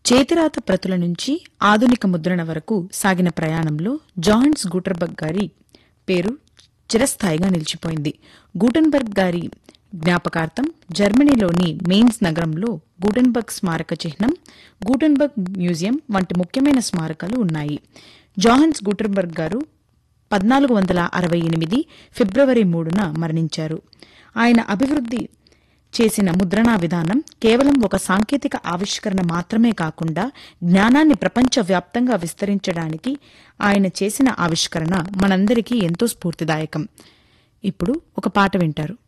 చేతిరాత ప్రతుల నుంచి ఆధునిక ముద్రణ వరకు సాగిన ప్రయాణంలో జాన్స్ గూటర్బర్గ్ గారి పేరు చిరస్థాయిగా నిలిచిపోయింది గూటన్బర్గ్ గారి జ్ఞాపకార్థం జర్మనీలోని మెయిన్స్ నగరంలో గూటన్బర్గ్ స్మారక చిహ్నం గూటన్బర్గ్ మ్యూజియం వంటి ముఖ్యమైన స్మారకాలు ఉన్నాయి జాహన్స్ గూటన్బర్గ్ గారు పద్నాలుగు వందల అరవై ఎనిమిది ఫిబ్రవరి మూడున మరణించారు ఆయన అభివృద్ధి చేసిన ముద్రణా విధానం కేవలం ఒక సాంకేతిక ఆవిష్కరణ మాత్రమే కాకుండా జ్ఞానాన్ని ప్రపంచవ్యాప్తంగా విస్తరించడానికి ఆయన చేసిన ఆవిష్కరణ మనందరికీ ఎంతో స్ఫూర్తిదాయకం ఇప్పుడు ఒక పాట వింటారు